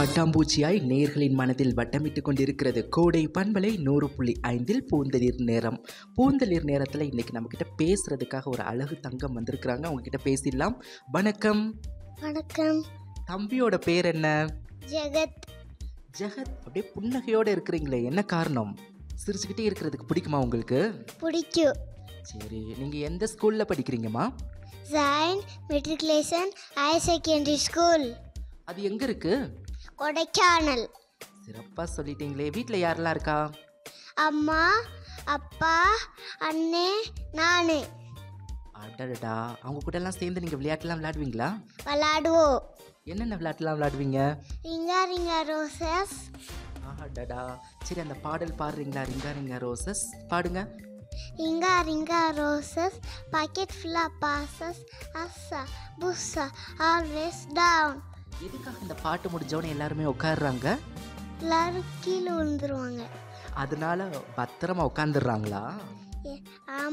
பட்டாம்பூச்சியாய் நேர்களின் மனதில் வட்டமிட்டு கொண்டிருக்கிறது கோடை பண்பலை நூறு புள்ளி ஐந்தில் பூந்தளிர் நேரம் பூந்தளிர் நேரத்தில் இன்னைக்கு நம்மக்கிட்ட பேசுறதுக்காக ஒரு அழகு தங்கம் வந்திருக்கிறாங்க அவங்க கிட்ட பேசிடலாம் வணக்கம் வணக்கம் தம்பியோட பேர் என்ன ஜெகத் ஜெகத் அப்படியே புன்னகையோட இருக்கிறீங்களே என்ன காரணம் சிரிச்சுக்கிட்டே இருக்கிறதுக்கு பிடிக்குமா உங்களுக்கு பிடிக்கும் சரி நீங்கள் எந்த ஸ்கூலில் படிக்கிறீங்கம்மா Jain matriculation higher secondary school அது எங்கே இருக்குது கொடைக்கானல் சிறப்பாக சொல்லிட்டீங்களே வீட்டில் யாரெல்லாம் இருக்கா அம்மா அப்பா அண்ணே நான் அடடா அவங்க கூட எல்லாம் சேர்ந்து நீங்கள் விளையாட்டுலாம் விளையாடுவீங்களா விளாடுவோம் என்னென்ன விளையாட்டுலாம் விளையாடுவீங்க ரிங்கா ரிங்கா ரோசஸ் அடடா சரி அந்த பாடல் பாடுறீங்களா ரிங்கா ரிங்கா ரோசஸ் பாடுங்க ரிங்கா ரிங்கா ரோசஸ் பாக்கெட் ஃபுல்லாக பாசஸ் அஸ்ஸா புஸ்ஸா ஆல்வேஸ் டவுன் எதுக்காக இந்த பாட்டு முடிஞ்சவொடனே எல்லாருமே உட்காடுறாங்க எல்லாரும் கீழே விழுந்துருவாங்க அதனால பத்திரமா உட்காந்துடுறாங்களா ஏ- ஆமா